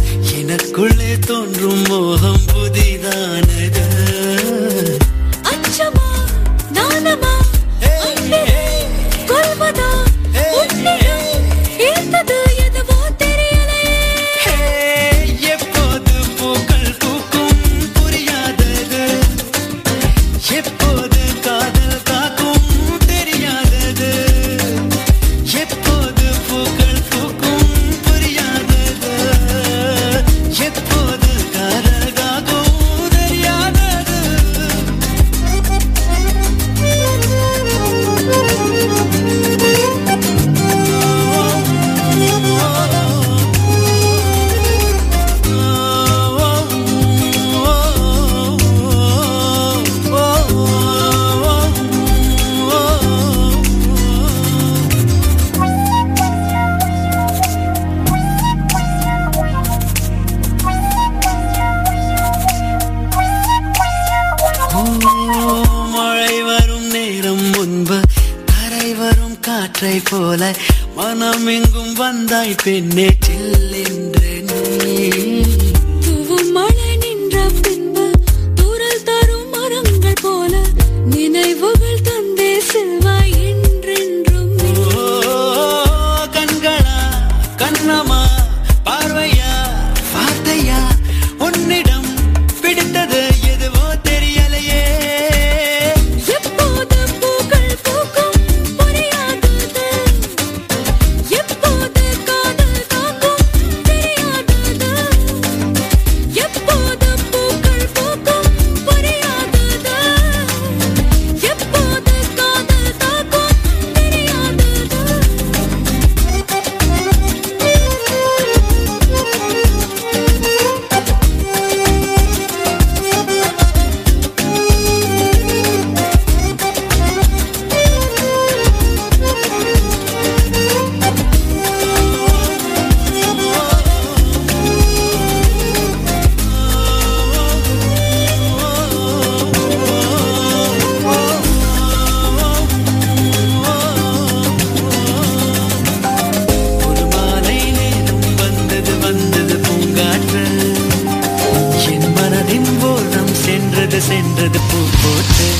எனக்குள்ளே தோன்றும் மோகம் புதிதானது அச்சமா நாணமா அன்பே கொள்வதா உன்னிடம் ஈர்த்தது எதுவோ தெரியலையே ஹே, எப்போது பூக்கள் பூக்கும் புரியாதது எப்போது காதல் காக்கும் தெரியாதது எப்போது பூக்கள் பூக்கும் புரியாதது எப்போது காதல் காக்கும் தெரியாதது மழை வரும் நேரம் முன்பு தரை வரும் காற்றை போல மனம் எங்கும் வந்தாய் பெண்ணே சில்லென்று நீ தூவும் மழை நின்ற பின்பு தூரல் தரும் மரங்கள் போல நினைவுகள் தந்தே செல்வாய் என்றென்றும் நீ. ஓ, கண்களா கண்ணமா பார்வையா வார்த்தையா உன்னிடம் பிடித்தது எதுவோ தெரியலையே எப்போது பூக்கள் பூக்கும் புரியாதது எப்போது காதல் காக்கும் தெரியாதது எப்போது பூக்கள் பூக்கும் புரியாதது எப்போது காதல் காக்கும் ஒரு மாலை நேரம் வந்தது வந்தது பூங்காற்று என் மனதின் ஓரம் சென்றது சென்றது பூ போட்டு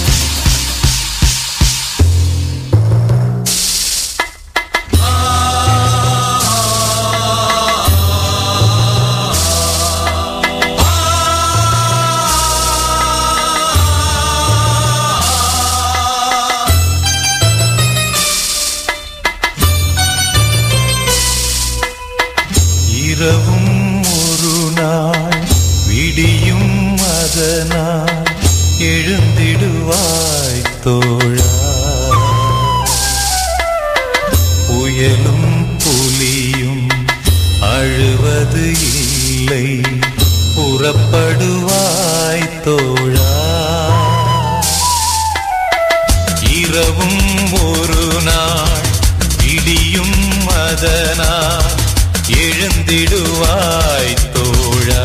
இரவும் ஒரு நாள் விடியும் அதனால் எழுந்திடுவாய் தோழா புயலும் புலியும் அழுவது இல்லை புறப்படுவாய் தோழா இரவும் ஒரு நாள் இடியும் அதனால் எழுந்திடுவாய் தோழா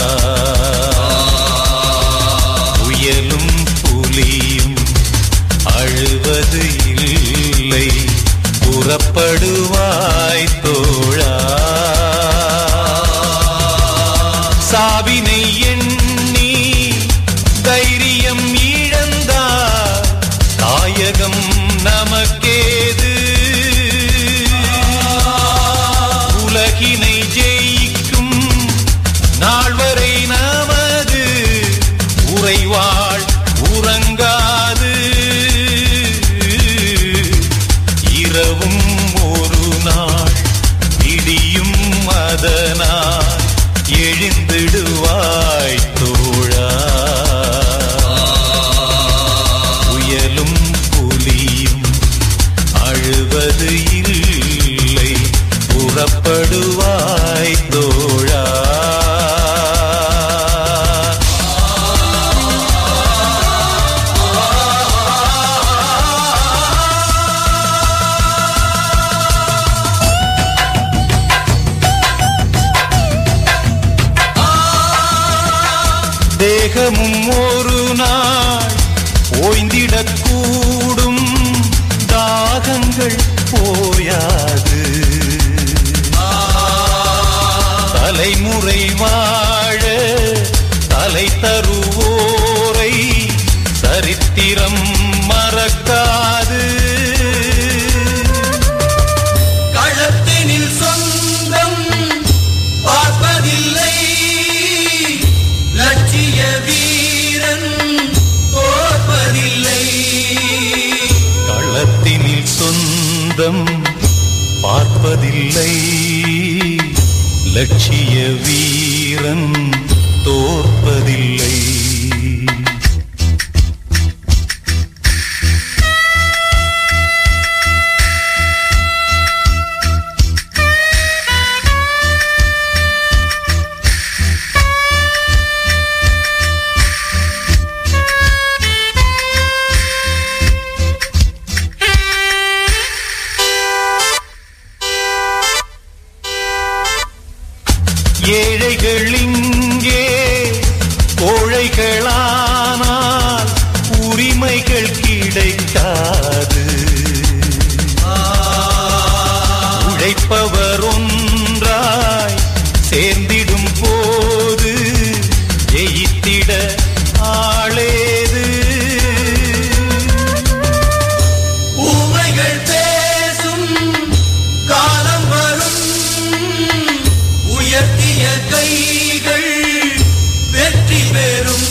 புயலும் புலியும் அழுவது இல்லை புறப்படுவாய் தோழா சாவினை எண்ணி தைரியம் இழந்தார் தாயகம் நமக்கேது உலகினை ஜெயிக்கும் நாள் வரை நமது உறைவாள் உறங்காது இரவும் ஒரு நாள் இடியும் அதனால் எழுந்திடுவாய் தோழா புயலும் புலியும் அழுவது இல்லை புறப்படுவாய் தோழா தேகமும் ஒரு நாள் ஓய்ந்திடக்கூடும் தாகங்கள் போயாது தலை தலைமுறை வாழ தலை தருவோரை சரித்திரம் மறக்காது களத்தினில் சொந்தம் பார்ப்பதில்லை லட்சிய வீரன் தோற்பதில்லை களத்தினில் சொந்தம் பார்ப்பதில்லை லட்சிய வீரன் தோற்பதில்லை ஏழைகள் இங்கே கோழைகளானால் உரிமைகள் கிடைக்காது உழைப்பவர் ஒன்றாய் சேர்ந்திடும் போது ஜெயித்திட ஆளேது ஊமைகள் பேசும் காலம் வரும் உயர்த்திய கைகள் வெற்றி பெறும்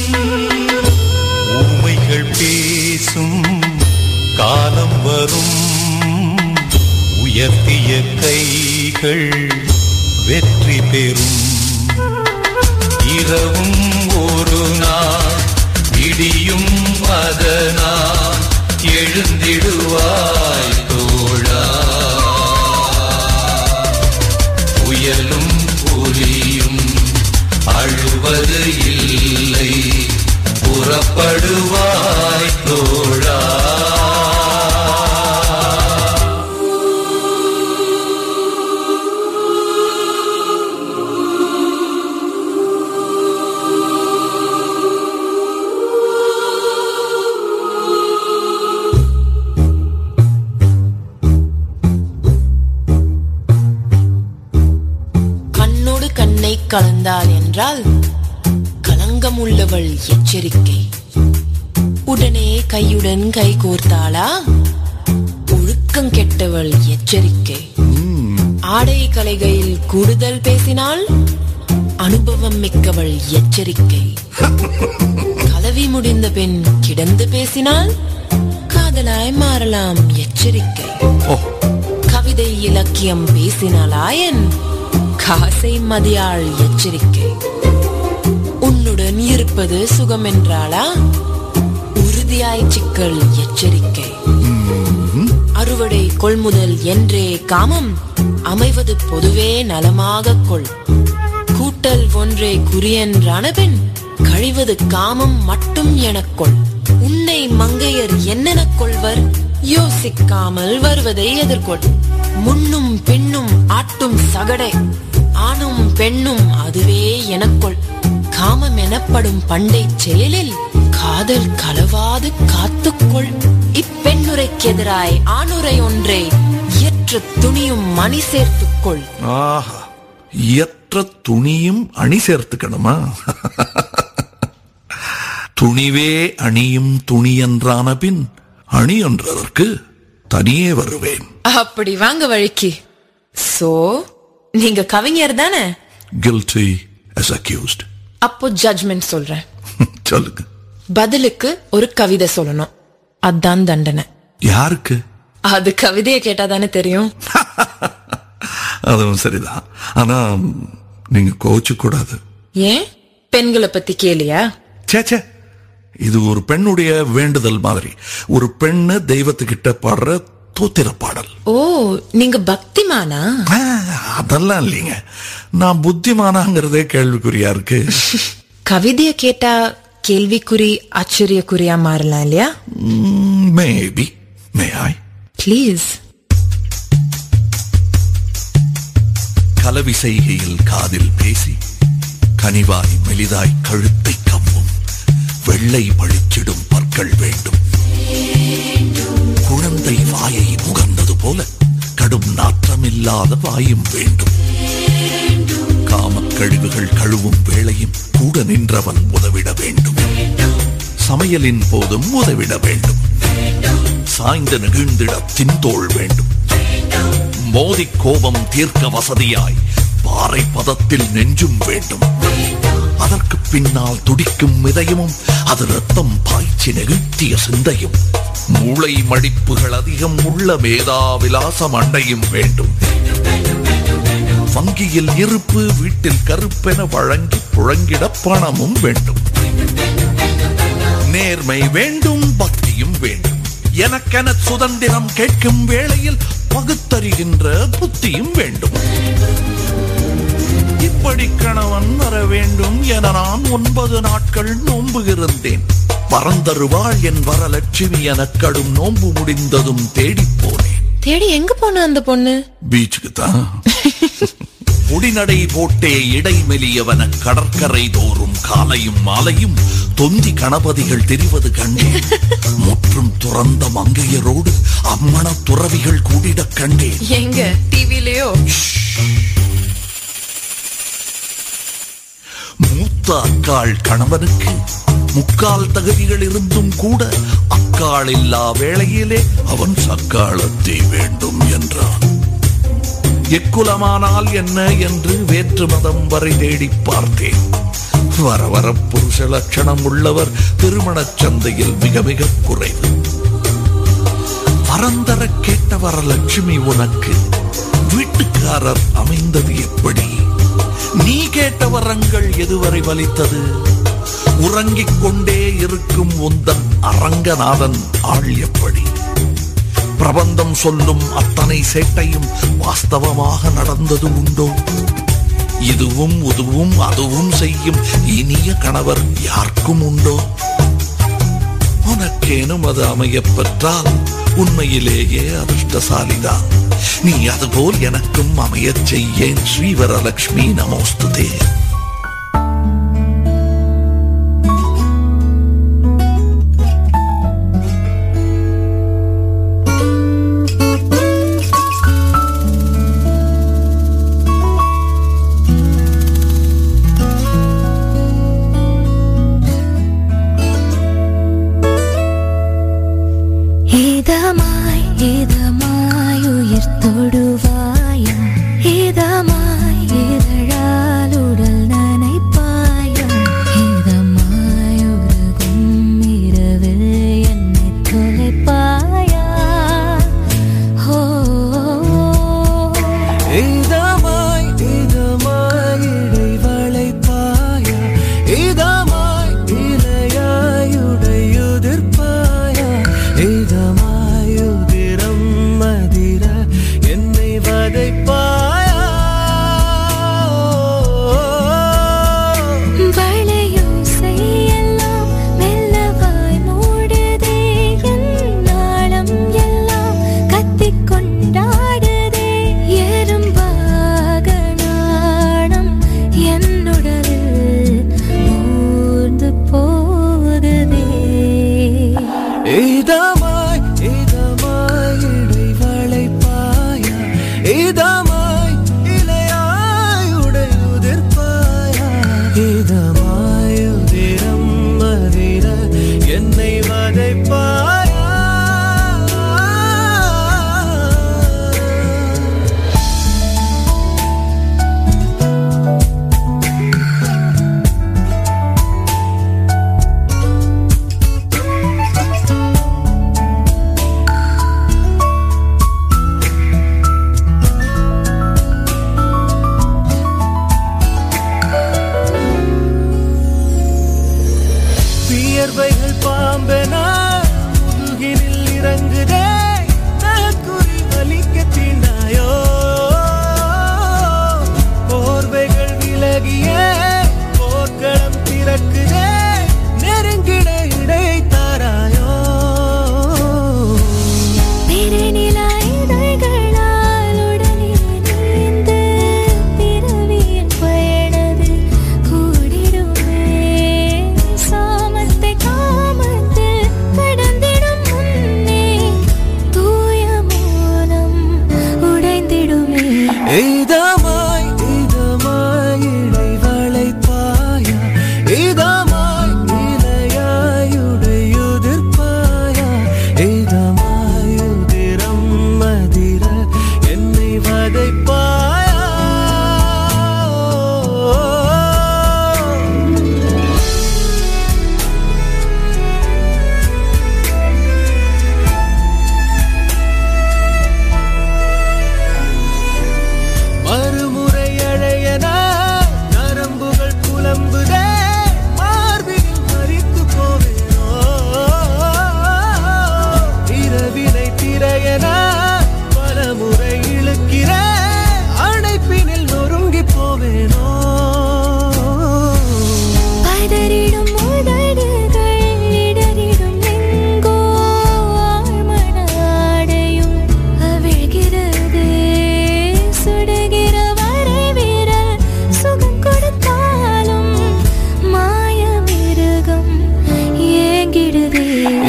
ஊமைகள் பேசும் காலம் வரும் உயர்த்திய கைகள் வெற்றி பெறும் இரவும் ஒரு நாள் விடியும் அதனால் எழுந்திடுவாய் தோழா புயலும் புலியும் அழுவது இல்லை புறப்படுவாய் தோழா கண்ணோடு கண்ணை கலந்தாள் என்றால் களங்கம் உள்ளவள் எச்சரிக்கை உடனே கையுடன் கை கோர்த்தாளா ஒழுக்கம் கெட்டவள் எச்சரிக்கை ஆடை கலைகையில் கூடுதல் பேசினாள் அனுபவம் மிக்கவள் எச்சரிக்கை கலவி முடிந்த பெண் கிடந்து பேசினால் காதலாய் மாறலாம் எச்சரிக்கை கவிதை இலக்கியம் பேசினாலாயன் காசை மதியாள் எச்சரிக்கை உன்னுடன் இருப்பது சுகம் என்றாளா உறுதியாய் சிக்கல் எச்சரிக்கை அறுவடை கொள்முதல் என்றே காமம் அமைவது பொதுவே நலமாக கொள் கூட்டல் ஒன்றே குறியென்றான பின் கழிவது காமம் மட்டும் எனக்கொள் உன்னை மங்கையர் என்னெனக் கொள்வர் யோசிக்காமல் வருவதை எதிர்கொள் முன்னும் பின்னும் ஆட்டும் சகடை ஆணும் பெண்ணும் அதுவே எனக்கொள் காமம் எனப்படும் பண்டை செயலில் காதல் கலவாது காத்துக்கொள் இப்பெண்ணுரைக்கு எதிராய் ஆணுரை ஒன்றே இயற்ற துணியும் மணி சேர்த்துக்கொள் ஆஹா இயற்ற துணியும் அணி சேர்த்துக்கணுமா துணிவே அணியும் துணி என்றான பின் அணி என்றதற்கு தனியே வருவேன் அப்படி வாங்க வழிக்கு சோ நீங்க கவிஞர் தானே guilty as accused அப்போ ஜட்ஜ்மெண்ட் சொல்றேன் சொல்லுங்க பதிலுக்கு ஒரு கவிதை சொல்லணும் அதான் தண்டனை யாருக்கு அது கவிதையை கேட்டா தானே தெரியும் அதுவும் சரிதான் ஆனா நீங்க கோச்சு கூடாது ஏன் பெண்களை பத்தி கேளியா ச்சே ச்சே இது ஒரு பெண்ணுடைய வேண்டுதல் மாதிரி ஒரு பெண்ணு தெய்வத்துக்கிட்ட பாடுற தோத்திர பாடல் ஓ நீங்க பக்திமானா ஆ, அதெல்லாம் இல்லைங்க நான் புத்திமானாங்கிறதே கேள்விக்குறியா இருக்கு கவிதைய கேட்டா கேள்விக்குறி ஆச்சரியக்குறியா மாறலாம் இல்லையா மேபி மே ஐ ப்ளீஸ் கலவி செய்கையில் காதில் பேசி கனிவாய் மெலிதாய் கழுத்தை கவ்வும் வெள்ளை பழிச்சிடும் பற்கள் வேண்டும் குழந்தை வாயை முகர்ந்தது போல கடும் நாற்றமில்லாத வாயும் வேண்டும் காமக் கழிவுகள் கழுவும் வேளையும் கூட நின்றவன் உதவிட வேண்டும் சமையலின் போதும் உதவிட வேண்டும் சாய்ந்து நெகிழ்ந்திட தின்தோள் வேண்டும் மோதி கோபம் தீர்க்க வசதியாய் பாறை பதத்தில் நெஞ்சும் வேண்டும் அதற்கு பின்னால் துடிக்கும் இதயமும் அது ரத்தம் பாய்ச்சி நெகிழ்த்திய சிந்தையும் மூளை மடிப்புகள் அதிகம் உள்ள மேதாவிலாசம் அண்டையும் வேண்டும் வங்கியில் இருப்பு வீட்டில் கருப்பென வழங்கி புழங்கிட பணமும் வேண்டும் நேர்மை வேண்டும் பக்தியும் வேண்டும் எனக்கென சுதந்திரம் கேட்கும் வேளையில் பகுத்தறிகின்ற புத்தியும் வேண்டும் இப்படி கணவன் வர வேண்டும் என நான் ஒன்பது நாட்கள் நோன்பு இருந்தேன் பரந்தருவாள் என் வரலட்சுமி எனக் கடும் நோன்பு முடிந்ததும் தேடிப் போனேன் தேடி எங்க போன அந்த பொண்ணு பீச்சுக்கு தான் பொடிநடை போட்டே இடைமெலியவன கடற்கரை தோறும் காலையும் மாலையும் தொந்தி கணபதிகள் தெரிவது கண்டேன் முற்றும் துறந்த மங்கையரோடு அம்மண துறவிகள் கூடிடக் கண்டேன் எங்க டிவிலயோ மூத்த அக்காள் கணவனுக்கு முக்கால் தகுதிகள் இருந்தும் கூட அக்காள் இல்லா வேளையிலே அவன் சக்காளத்தை வேண்டும் என்றான் எக்குலமானால் என்ன என்று வேற்று மதம் வரை தேடி பார்த்தேன் வர வர புருஷ லட்சணம் உள்ளவர் திருமணச் சந்தையில் மிக மிக குறைவு வரந்தர கேட்ட வரலட்சுமி உனக்கு வீட்டுக்காரர் அமைந்தது எப்படி நீ கேட்ட வரங்கள் எதுவரை வலித்தது உறங்கிக் கொண்டே இருக்கும் உந்தன் அரங்கநாதன் ஆள் எப்படி பிரபந்தம் சொல்லும் அத்தனை சேட்டையும் வாஸ்தவமாக நடந்தது உண்டோ இதுவும் உதுவும் அதுவும் செய்யும் இனிய கணவர் யாருக்கும் உண்டோ உனக்கேனும் அது அமையப் பெற்றால் உண்மையிலேயே அதிர்ஷ்டசாலிதான் நீ அதுபோல் எனக்கும் அமையச் செய்யேன் ஸ்ரீவரலக்ஷ்மி நமோஸ்துதே இதமாய் இதமாய் உயிர் தொடுவாயா இதமாய் இதழால் உடல் நனைப்பாயா இதமாய் உருகும் இரவில் என்னை தொலைப்பாயா ஓ இதமாய் இதமாய் இடைவளைப்பாயா இதமாய் இலையாயுடையுதிர்ப்பாயா இதமாயுதிரம் மதிர என்னை வதைப்பாயா வளையோசை எல்லாம் மெல்லவாய் மூடுதே என் நாளம் எல்லாம் கத்திக் கொண்டாடுதே எறும்பாக நாணம் என்னுடலில் ஊர்ந்து போகுதே இதமாய் இதமாய் இடைவளைப்பாயா இதமாய் இலையாயுடையுதிர்ப்பாயா இதமாயுதிரம் மதிர என்னை வதைப்பாயா வியர்வைகள் பாம்பென முதுகினில் இறங்குதே நகக்குறி வலிக்க தீண்டாயோ போர்வைகள் விலகிய போர்க்களம் திறக்குதே நெருங்கிட இடை தாராயோ பிறைநிலா இதழ்களால் உடனே நீந்து பிறவியின் பயணது கூடிடுமே சாமத்தை காமத்தில்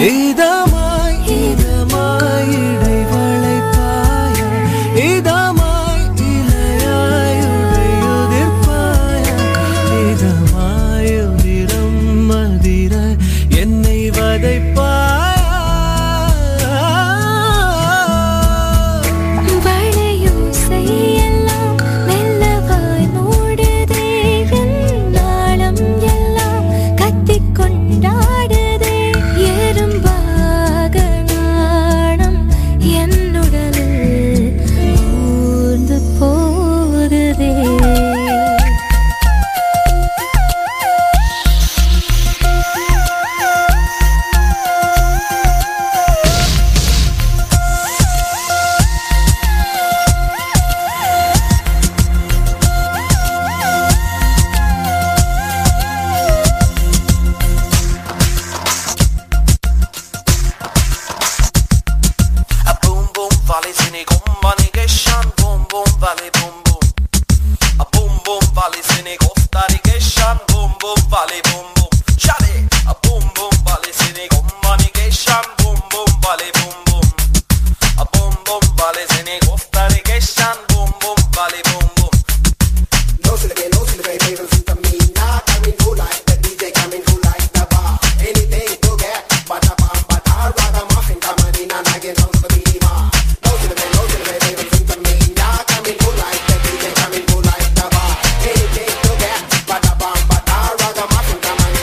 இதமாய் இதமாய் இடை வளைப்பாய இதமாய் இலையாய் உடையுதிர்ப்பாய இதமாய் உதிரம் மதிர என்னை வதைப்பாய வளையும் செய்யலாம் மெல்லவாய் மூடுதே என் நாளம் எல்லாம் கத்திக் கொண்டாடுதே எறும்பாக நாணம் என்னுடலில் ஊர்ந்து போகுதே A boom boom valley sini gommani geshan boom boom valley boom boom A boom boom valley sini goftari geshan boom boom valley boom boom Shali A boom boom valley sini gommani geshan boom boom valley boom boom A boom boom valley sini goftari geshan boom boom valley boom boom No celebrate, no celebrate, they will sit on me. Not coming through like the DJ coming through like the bar. Anything to get, but a bomb, but a ragamuffin coming in and I get on to the minima. No celebrate, no celebrate, they will sit on me. Not coming through like the DJ coming through like the bar. Anything to get, but a bomb, but a ragamuffin coming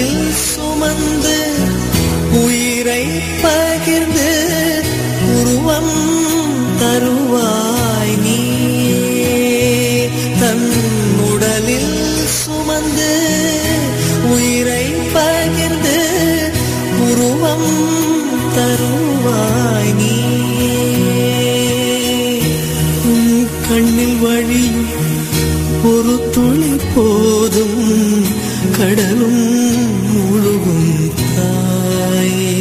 உடலில் சுமந்து உயிரை பகிர்ந்து உருவம் தருவாய் நீ தன் உடலில் சுமந்து உயிரை பகிர்ந்து உருவம் தருவாய் நீ உன் கண்ணில் வழியும் ஒரு துளி போதும் கடலும் முழுகும் தாயே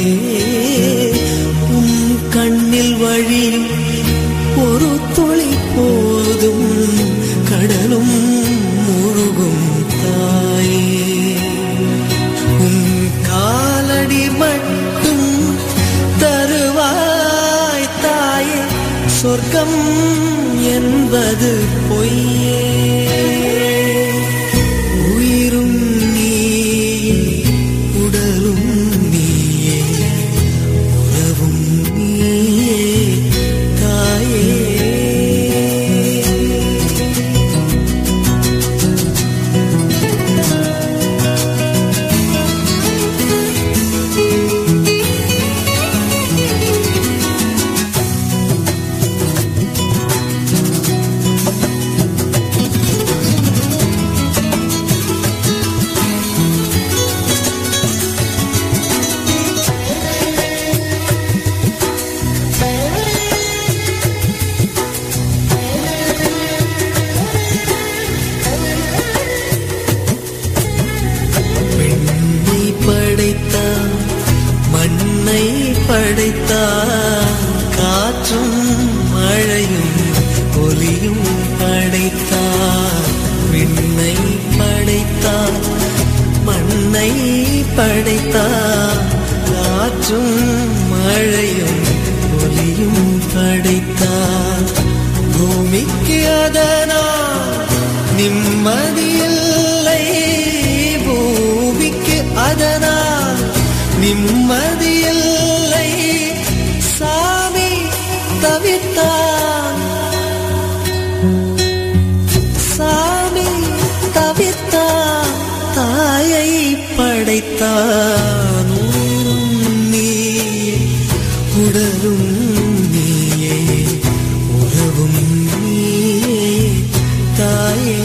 உன் கண்ணில் வழியும் ஒரு துளி போதும் கடலும் முழுகும் தாயே உன் காலடி மட்டும் தருவாய் தாயே சொர்க்கம் என்பது பொய்யே உயிரும் நீயே உடலும் நீயே உறவும் நீயே தாயே பெண்ணை படைத்தான் மண்ணை படைத்தான் காற்றும் மழையும் ஒலியும் படைத்தான் விண்ணை படைத்தான் மண்ணை படைத்தான் காற்றும் மழையும் ஒலியும் படைத்தான் பூமிக்கு அதனால் நிம்மதியில்லை பூமிக்கு அதனால் நிம்மதியில்லை சாமி தவித்தான் சாமி தவித்தான் தாயை படைத்தான் ஊரும் நீயே உடலும் நீயே உறவும் நீயே தாயே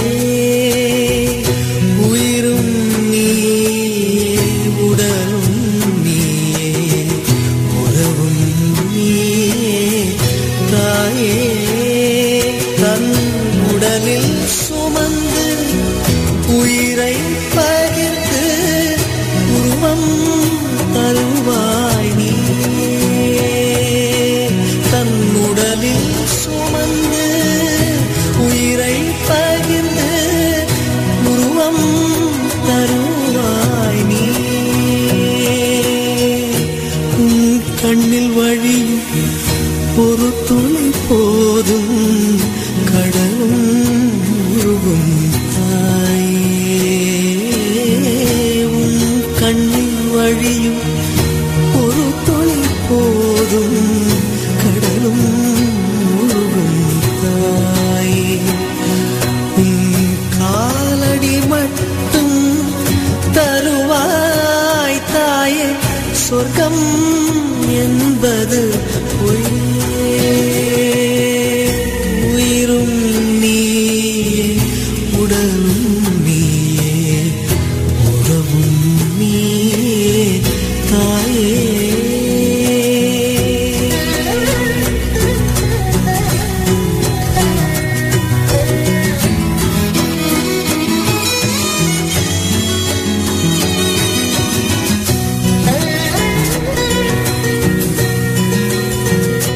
உயிரும் நீயே உடலும் நீயே உறவும் நீயே தாயே தன் உடலில் சுமந்து உயிரை பகிர்ந்து உருவம் தருவாய் நீயே தன் உடலில் சுமந்து உயிரை பகிர்ந்து உருவம் தருவாய் நீயே உன் கண்ணில் வழியும் ஒரு துளி போதும் கடலும் முழுகும் தாயே உன் கண்ணில் வழியும் ஒரு துளி போதும் கடலும் முழுகும் தாயே உன் காலடி மட்டும் தருவாய் தாயே சொர்க்கம் என்பது பொய்யே உயிரும் நீயே உடலும் நீயே உறவும் நீயே தாயே Thank you.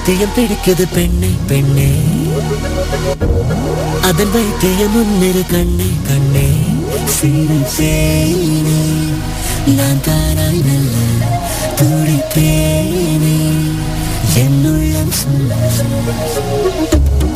பைத்தியம் பிடிக்குது பெண்ணே பெண்ணே அதன் வைத்தியம் முன்னிரு கண்ணே கண்ணே சிறு சேனே நான் தானாய் நல்ல துடிப்பேனே என்னுள்ளம் சொல்ல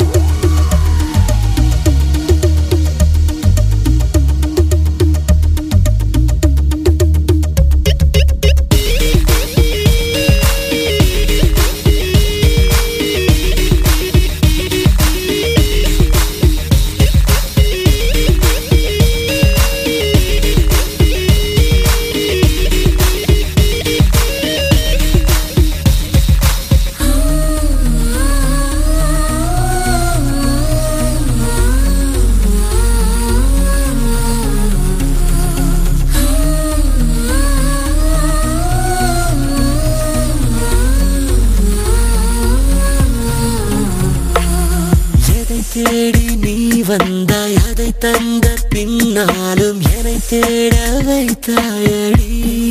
எதை தேடி நீ வந்தாய் அதை தந்த பின்னாலும் என்னை தேட வைத்தாயடி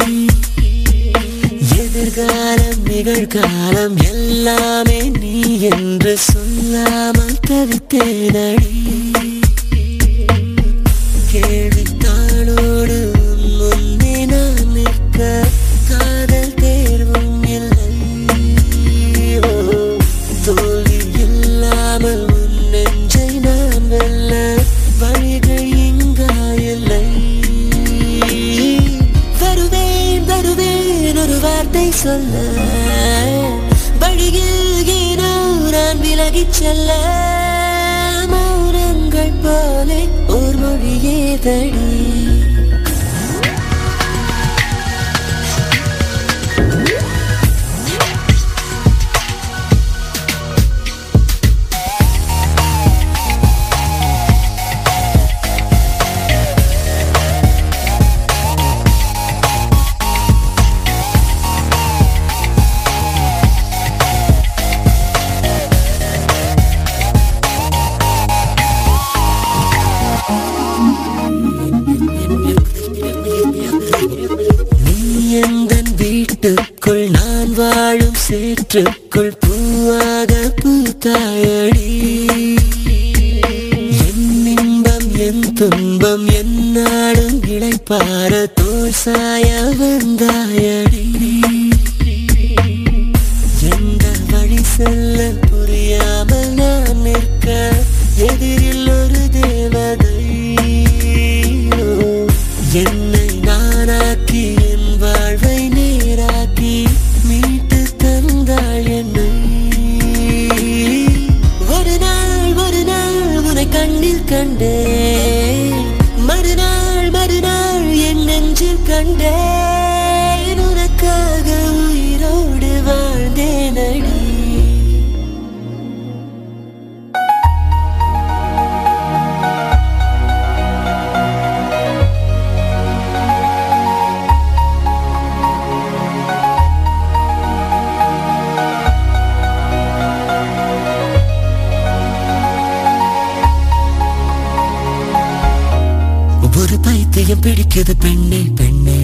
எதிர்காலம் நிகழ்காலம் எல்லாமே நீ என்று சொல்லாமல் தவித்தேனடி கேள்வித்தாளோடு உன் முன்னே நான் நிற்க காதல் தேர்வும் இல்லை ஓ, தோல்வி இல்லாமல் உன் நெஞ்சை நான் வெல்ல வழிகள் இங்கா இல்லை வருவேன் வருவேன் ஒரு வார்த்தை சொல்ல வழியில் ஏனோ நான் விலகிச் செல்ல மௌனங்கள் போலே ஓர் மொழியே தடி நீ எந்தன் வீட்டுக்குள் நான் வாழும் சேற்றுக்குள் பூவாக பூத்தாயடி என் இன்பம் என் துன்பம் என் நாடும் இளைப்பார தோல் சாய வந்தாயடி எந்த வழி செல்ல புரியாமல் நான் நிற்க எதிரில் ஒரு தேவதை என்னை நானாக்கி என் வாழ்வை நேராக்கி மீட்டு தந்தாள் என்னை ஒரு நாள் ஒரு நாள் உன்னை கண்ணில் கண்டேன் மறுநாள் மறுநாள் என் நெஞ்சில் கண்டேன் உனக்காக உயிரோடு வாழ்ந்தேனடி ஒரு பைத்தியம் பிடிக்குது பெண்ணே பெண்ணே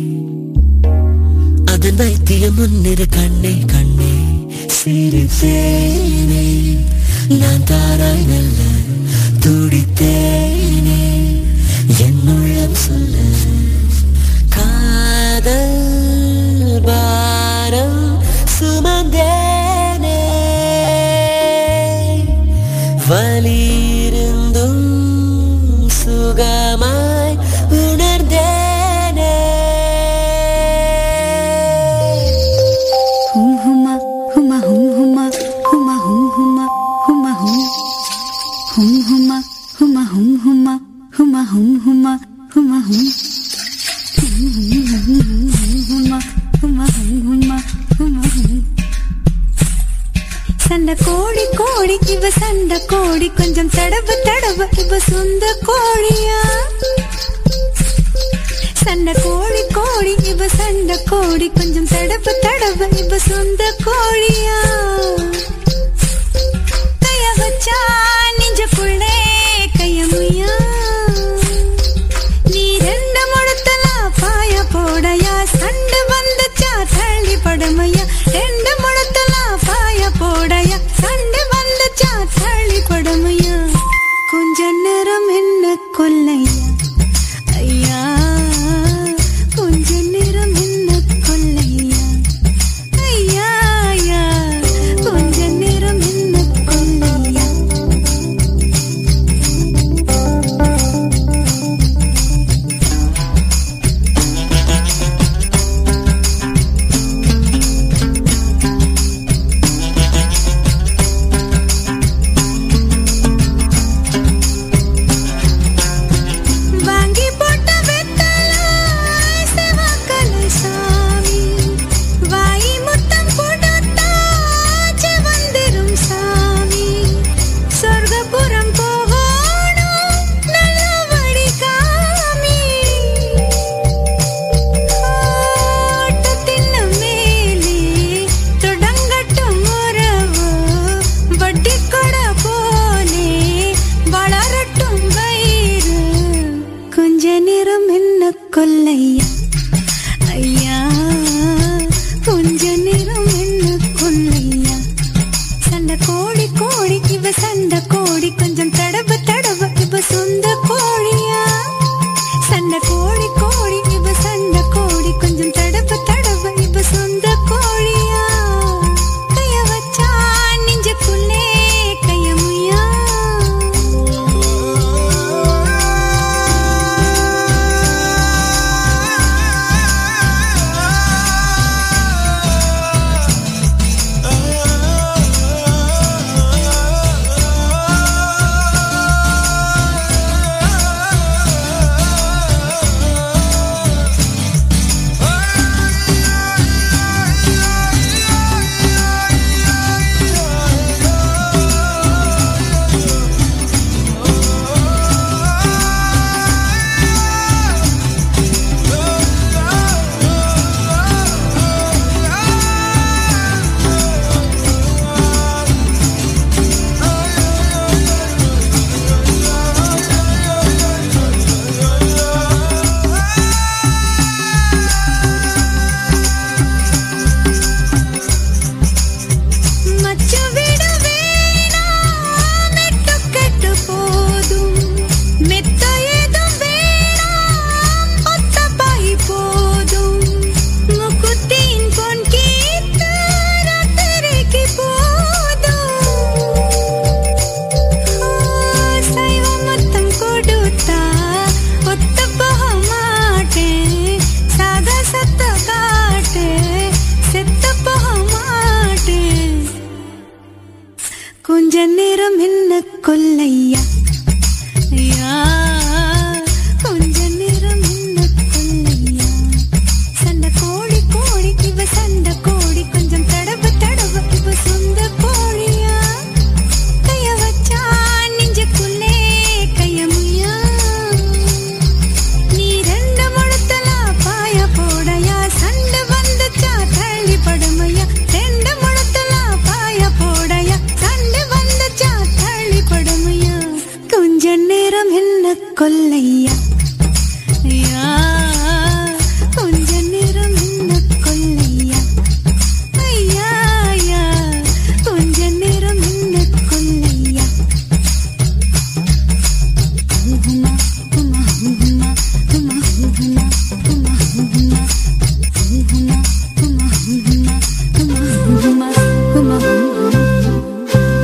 அதன் வைத்தியம் முன்னிரு கண்ணே கண்ணே சிறு தேனே நான் தாராய் நல்ல துடித்தேனே என்னுள்ளம் சொல்ல காதல் பாரம் சுமந்தேனே வலியிருந்தும் சுகமாய் உணர்ந்தேனே Hum huma, huma hum huma, huma hum huma, huma hum. Hum huma, huma hum huma, huma hum huma, huma hum. Hum huma, huma hum huma, huma hum. சண்டை கோழி கோழி இவ சண்டை கோழி கொஞ்சம் தடவ தடவ இவ சொந்த கோழியா சண்டை கோழி கோழி இவ சண்டை கோழி கொஞ்சம் தடவ தடவ இவ சொந்த கோழியா கைய வச்சா நெஞ்சுக்குள்ளே கையமுயா நீ ரெண்டு முழத்தலா பாய போடையா சண்டை வந்துச்சா தள்ளி படமையா ரெண்டு முழத்தலா பாய போட கொல்லையா ஐயா கொஞ்ச நேரம் என்ன கொல்லையா சண்டை கோழி கோழி இவ சண்டை கோழி கொஞ்சம் தடவு தடவு இவ சொந்த கோழியா கைய வச்சா நெஞ்சுக்குள்ளே கையமுயா நீ ரெண்டு முழுத்தல பாய போடையா சண்டை வந்துச்சா தள்ளி படுமையா ரெண்டு முழுத்தல பாய போடையா சண்டை வந்துச்சா தள்ளி படுமையா கொஞ்ச நேரம் என்ன கொல்லையா ஐயா கொஞ்ச நேரம் என்ன கொல்லையா ஐயா ஐயா கொஞ்ச நேரம் என்ன கொல்லையா ஹுமா ஹுமா ஹுமா ஹுமா ஹுமா ஹுமா ஹுமா ஹுமா ஹுமா ஹுமா ஹுமா ஹுமா ஹுமா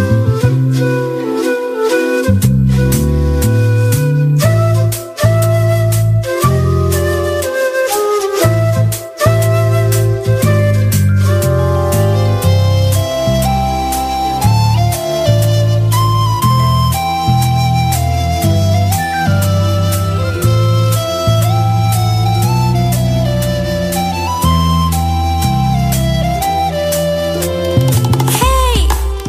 Hey!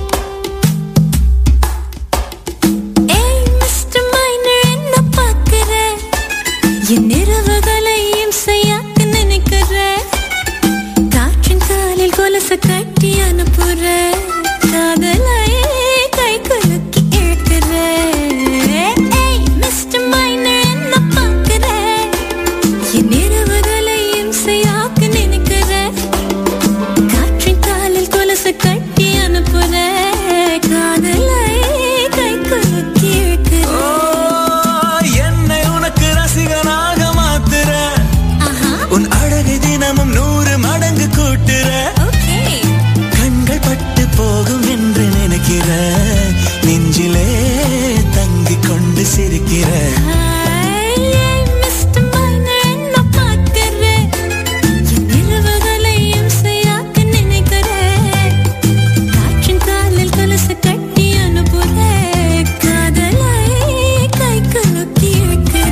ஏய் மிஸ்டர் மைனர் என்ன பார்க்கற? என் இரவுகளையும் செய்யாக்க நினைக்கிற. காற்றின் காலில் கொலுசு கட்டி அனுப்புற. காதலை கை குலுக்கி இழுக்கிற. ஏய் மிஸ்டர் மைனர் என்ன பார்க்கற? என் இரவுகளையும் செய்யாக்க நினைக்கிற. காற்றின் காலில் கொலுசு கட்டி அனுப்புற காதலை கை குலுக்கி இழுக்கிற. என்னை உனக்கு ரசிகனாக மாத்துற ஆஹா, உன் அழகை தினமும் நூறு மடங்கு கூட்டுற okay. கண்கள் பட்டு போகும் என்று நினைக்கிற நெஞ்சிலே தங்கிக் கொண்டு சிரிக்கிற Hi, Mr. Miner, என்ன பார்க்கிற? என் இரவுகளையும் செய்யாக்க நினைக்கிற. காற்றின் காலில் கொலுசு கட்டி அனுப்புற. காதலை கை குலுக்கி இழுக்கிற.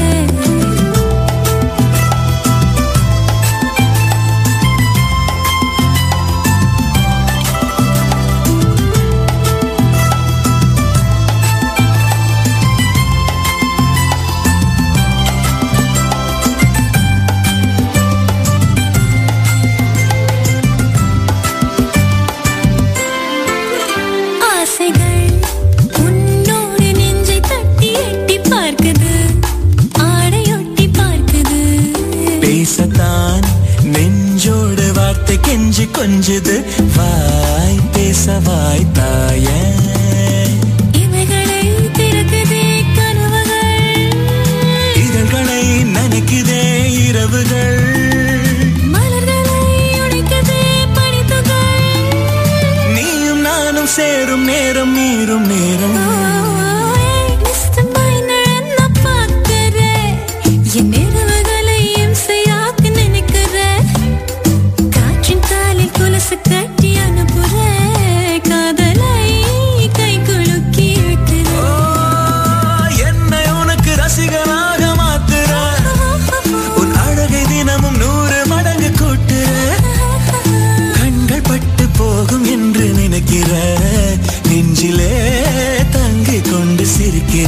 ஆசைகள் உன்னோடு நெஞ்சை தட்டி எட்டி பார்க்குது ஆடையொட்டி பார்க்குது பேசத்தான் நெஞ்சோடு வார்த்தை கெஞ்சி கொஞ்சுது வாய் பேச வாய் தாய இவைகளை திறக்குதே கனவுகள் இதழ்களை நனைக்குதே இரவுகள் மலர்களை உடைக்குதே பனித்துகள் நீயும் நானும் சேரும் நேரம் நீரும் நேரம் மிஸ்டர் மைனர் என்ன பார்க்கிற என் இரவுகளையும் செய்யாக்க நினைக்கிற காற்றின் காலில் கொலுசு கட்டி அனுப்புற காதலை கை குலுக்கி இழுக்கிற என்னை உனக்கு ரசிகனாக மாத்துற உன் அழகை தினமும் நூறு மடங்கு கூட்டுற கண்கள் பட்டு போகும் என்று நினைக்கிற நெஞ்சிலே தங்கிக் கொண்டு சிரிக்கிற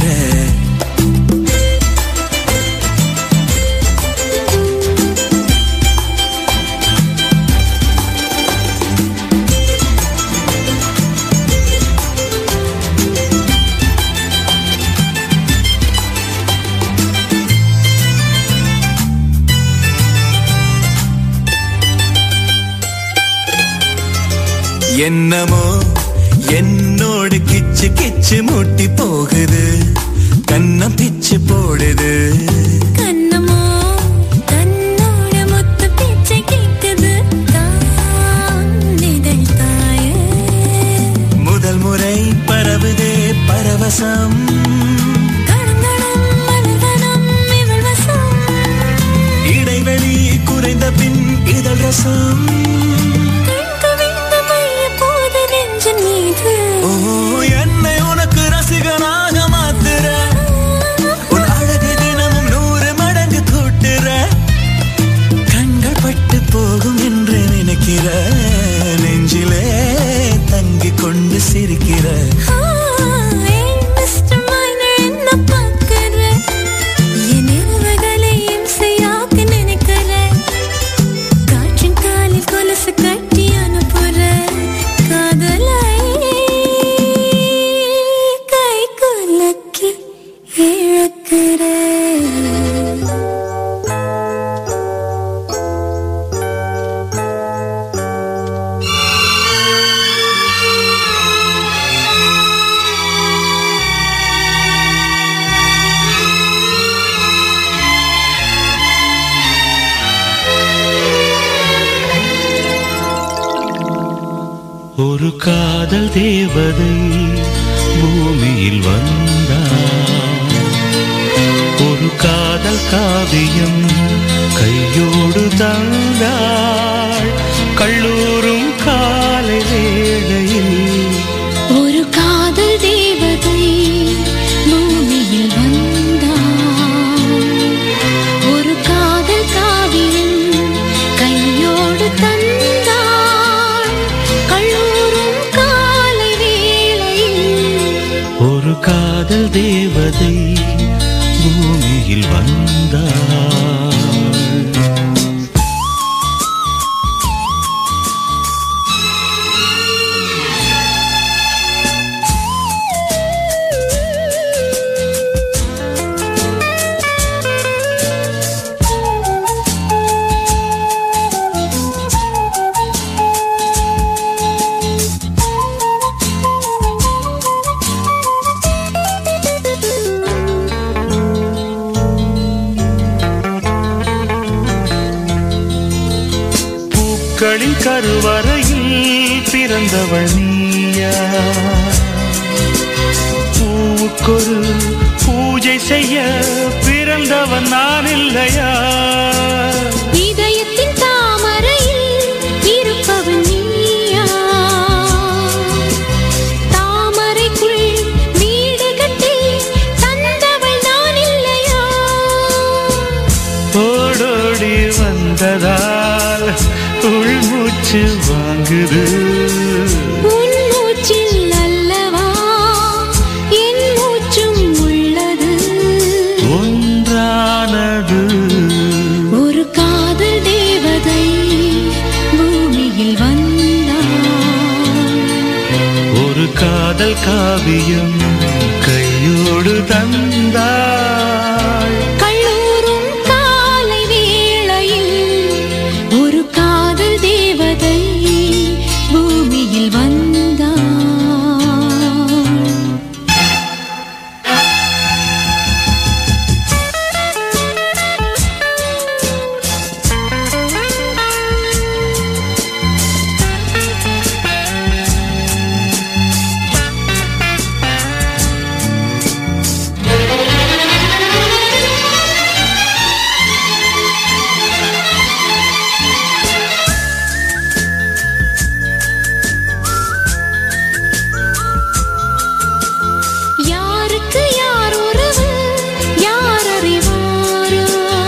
என்னமோ என்னோடு கிச்சு கிச்சு மூட்டி போகுது கண்ணம் பிச்சு போடுது கண்ணமோ கண்ணோட மொத்த பேச்சை கேட்குது தான் இதழ் தாயே முதல் முறை பரவுதே பரவசம் கடந்தடம் மலர்வனம் இவள் வசம் இடைவெளி குறைந்த பின் இதழ் ரசம் கண் கவிழ்ந்த மைய போது நெஞ்சின் மீது ஓ என்னை உனக்கு ரசிகனாக ஒரு காதல் தேவதை பூமியில் வந்தார் ஒரு காதல் காவியம் கையோடு தந்தாள் கல்லூரும் காலை வேளையில் ஒரு காதல் தேவதை பூமியில் வந்தாள் ஒரு காதல் காவியம் கையோடு தந்தாள் கல்லூரும் காலை வேளையில் ஒரு காதல் தேவதை பூமியில் வந்தாள் பூக்களின் கருவறையில் பிறந்தவள் நீயா பூவுக்கொரு பூஜை செய்ய பிறந்தவன் நான் இல்லையா இதயத்தின் தாமரையில் இருப்பவன் நீயா தாமரைக்குள் வீடு கட்டி தந்தவள் நான் இல்லையா ஓடோடி வந்ததால் உள்மூச்சு வாங்குது உன் மூச்சில் அல்லவா என் மூச்சும் உள்ளது ஒன்றானது ஒரு காதல் தேவதை பூமியில் வந்தாள் ஒரு காதல் காவியம் கையோடு தந்தாள் கல்லூரும் காலை வேளையில் ஒரு காதல் தேவதை பூமியில் வந்தாள் யாருக்கு யார் உறவு யார் அறிவாரோ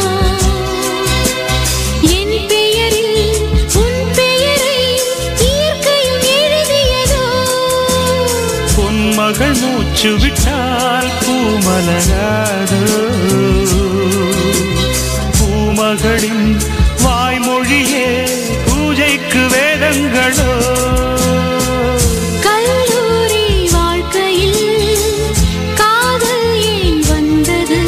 என் பெயரில் உன் பெயரை இயற்கையும் எழுதியதோ பொன்மகள் மூச்சு விட்டால் பூமலராதோ பூமகளின் வாய்மொழியே பூஜைக்கு வேதங்களோ கல்லூரி வாழ்க்கையில் காதல் ஏன் வந்தது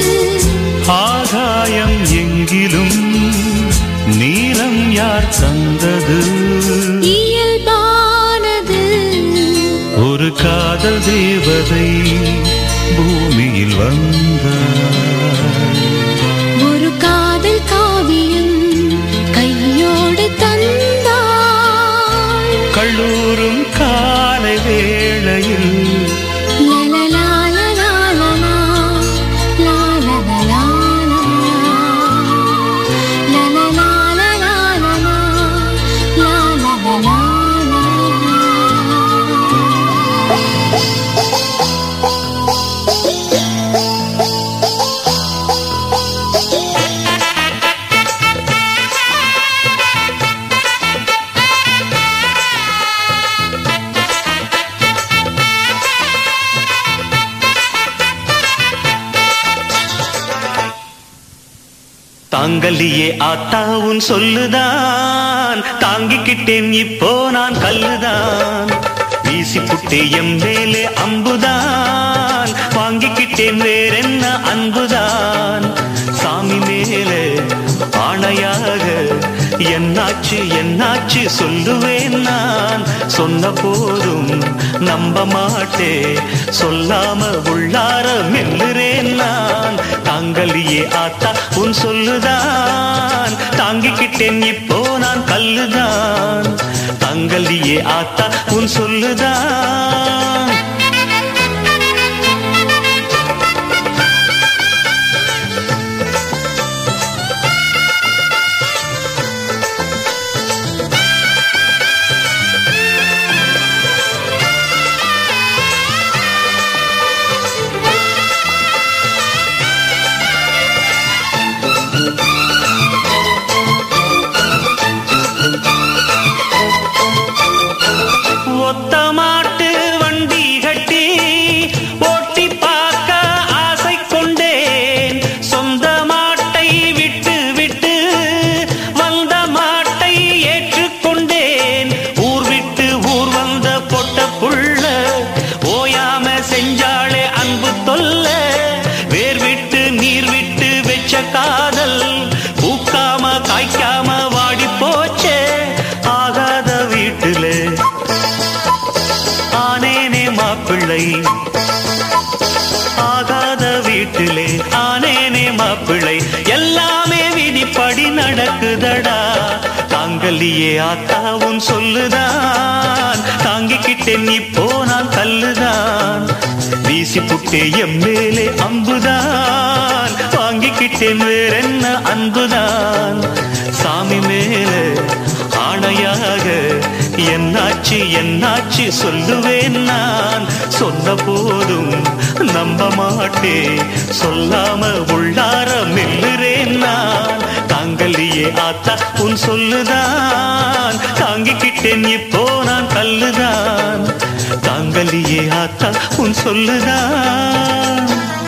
ஆகாயம் எங்கிலும் நீலம் யார் தந்தது இயல்பானது ஒரு காதல் தேவதை பூமியில் வந்தாள் ஒரு காதல் காவியம் கையோடு தந்தாள் கல்லூரும் காலை வேளையில் லலலாலலாலலா, லாலலலாலலா, லலலாலலாலலா, லாலலலாலலா. தாங்கலியே ஆத்தா உன் சொல்லுதான் தாங்கிக்கிட்டேன் இப்போ நான் கல்லுதான் வீசி புட்டே எம் மேலே அம்புதான் வாங்கிக்கிட்டேன் வேறென்ன அன்புதான் சாமி மேலே ஆணையாக என்னாச்சு என்னாச்சு சொல்லுவேன் நான் சொன்ன போதும் நம்ப மாட்டே சொல்லாம உள்ளார மெல்லுறேன் நான் தாங்கலியே ஆத்தா உன் சொல்லுதான் தாங்கிக்கிட்டேன் இப்போ நான் கல்லுதான் தங்க தாங்கல்லியே ஆத்தா உன் சொல்லுதான் ஒத்த மாட்டு வண்டி கட்டி ஓட்டி பார்க்க ஆசை கொண்டேன் சொந்த மாட்டை விட்டு விட்டு வந்த மாட்டை ஏற்றுக்கொண்டேன் ஊர் விட்டு ஊர் வந்த பொட்ட புள்ள ஓயாம செஞ்சாளே அன்பு தொல்ல வேர் விட்டு நீர் விட்டு வெச்ச காதல் பூக்காம காய்க்காம வாடி போச்சே ஆகாத வீட்டுல ஆனேனே மாப்பிள்ளை ஆகாத வீட்டிலே ஆனேனே மாப்பிள்ளை எல்லாமே விதிப்படி நடக்குதடா தாங்கல்லியே ஆத்தாவும் சொல்லுதான் தாங்கிக்கிட்டேன் நீ போனால் கல்லுதான் வீசி புட்டே எம் மேலே அம்புதான் வாங்கிக்கிட்டேன் வேறென்ன அன்புதான் சாமி மேலே ஆணையாக என்னாச்சு என்னாச்சு சொல்லுவேன் நான் சொன்ன போதும் நம்ப மாட்டே சொல்லாம உள்ளார மெல்லுறேன் நான் தாங்கல்லியே ஆத்தா உன் சொல்லுதான் தாங்கிக்கிட்டேன் இப்போ நான் கல்லுதான் தாங்கல்லியே ஆத்தா உன் சொல்லுதான்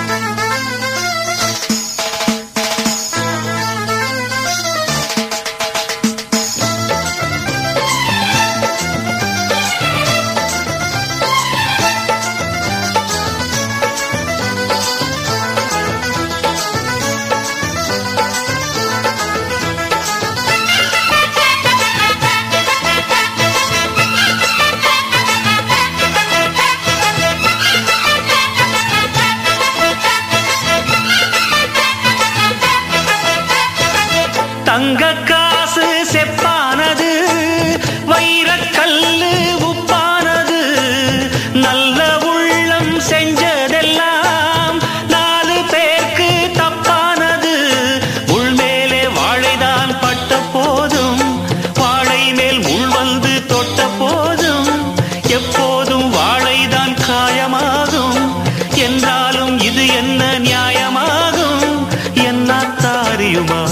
தங்க காசு செப்பானது வைரக்கல்லு உப்பானது நல்ல உள்ளம் செஞ்சதெல்லாம் நாலு பேருக்கு தப்பானது முள் மேலே வாழைதான் பட்ட போதும் வாழை மேல் முள் வந்து தொட்ட போதும் எப்போதும் வாழைதான் காயமாகும் என்றாலும் இது என்ன நியாயமாகும் என்ன தாரியுமா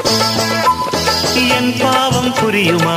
என் பாவம் புரியுமா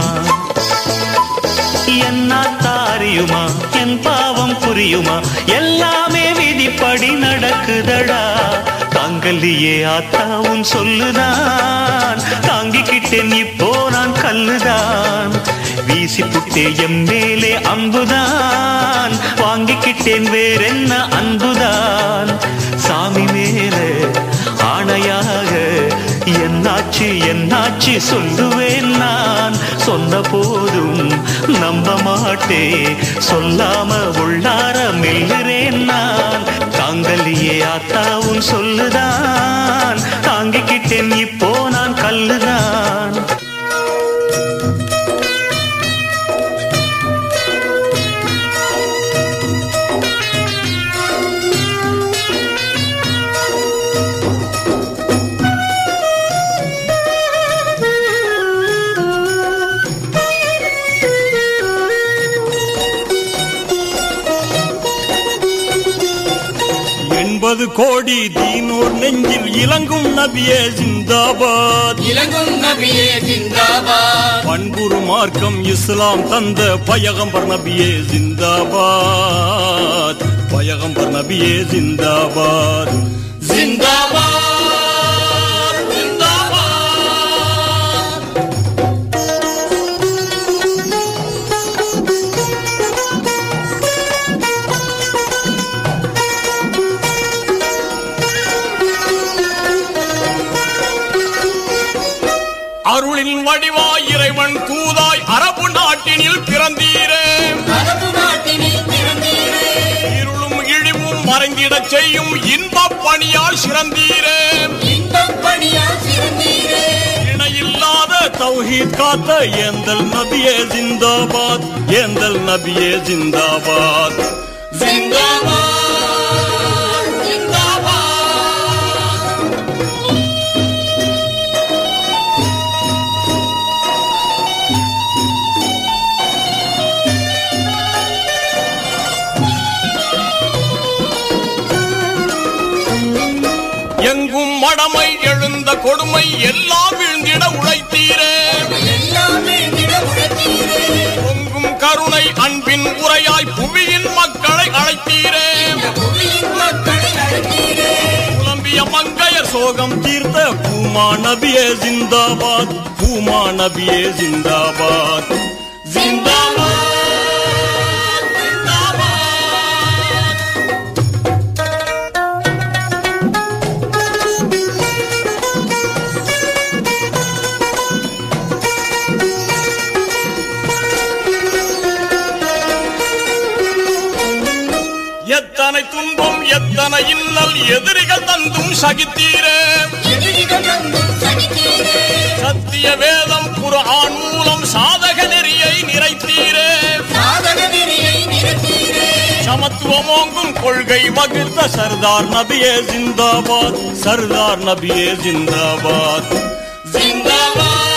என்ன தாரியுமா என் பாவம் புரியுமா எல்லாமே விதிப்படி நடக்குதடா தாங்கல்லியே ஆத்தாவும் சொல்லுதான் தாங்கிக்கிட்டேன் இப்போ நான் கல்லுதான் வீசி புட்டே எம் மேலே அம்புதான் வாங்கிக்கிட்டேன் வேறென்ன அன்புதான் சாமி மேலே ஆணையாக என்னாச்சு என்னாச்சு சொல்லுவேன் நான் சொன்ன போதும் நம்ப மாட்டே சொல்லாம உள்ளார மெல்லுறேன் நான் தாங்கல்லியே ஆத்தாவும் சொல்லுதான் தாங்கிக்கிட்டேன் இப்போ நான் கல்லுதான் எண்பது கோடி தீனூர் நெஞ்சில் இலங்கும் நபியே ஜிந்தாபாத் இலங்கும் நபியே ஜிந்தாபாத் பண்புரு மார்க்கம் இஸ்லாம் தந்த பயகம்பர் நபியே ஜிந்தாபாத் பயகம்பர் நபியே ஜிந்தாபாத் ஜிந்தாபாத் ஜிந்தாபாத் அருளின் வடிவாய் இறைவன் தூதாய் அரபு நாட்டினில் பிறந்தீரே அரபு நாட்டினில் பிறந்தீரே இருளும் இழிவும் மறைந்திடச் செய்யும் இன்பப் பணியால் சிறந்தீரே இன்பப் பணியால் சிறந்தீரே இணையில்லாத தௌஹீத் காத்த ஏந்தல் நபியே ஜிந்தாபாத் ஏந்தல் நபியே ஜிந்தாபாத் ஜிந்தாபாத் ஜிந்தாபாத் எங்கும் மடமை எழுந்த கொடுமை எல்லாம் விழுந்திட உழைத்தீரே எல்லாமே விட உழைத்தீரே பொங்கும் கருணை அன்பின் உரையாய் புவியின் மக்களை அழைத்தீரே புவியின் மக்களை அழைத்தீரே புலம்பிய மங்கையர் சோகம் தீர்த்த பூமா நபியே ஜிந்தாபாத் பூமா நபியே ஜிந்தாபாத் ஜிந்தாபாத் ஜிந்தாபாத் எத்தனை துன்பம் எத்தனை இன்னல் எதிரிகள் தந்தும் சகித்தீரே எதிரிகள் வந்தும் சகித்தீரே சத்திய வேதம் குர்ஆன் மூலம் சாதக நெறியை நிறைத்தீரே சாதக நெறியை நிறுத்தீரே சமத்துவமோங்கும் கொள்கை வகுத்த சர்தார் நபியே ஜிந்தாபாத் சர்தார் நபியே ஜிந்தாபாத் ஜிந்தாபாத்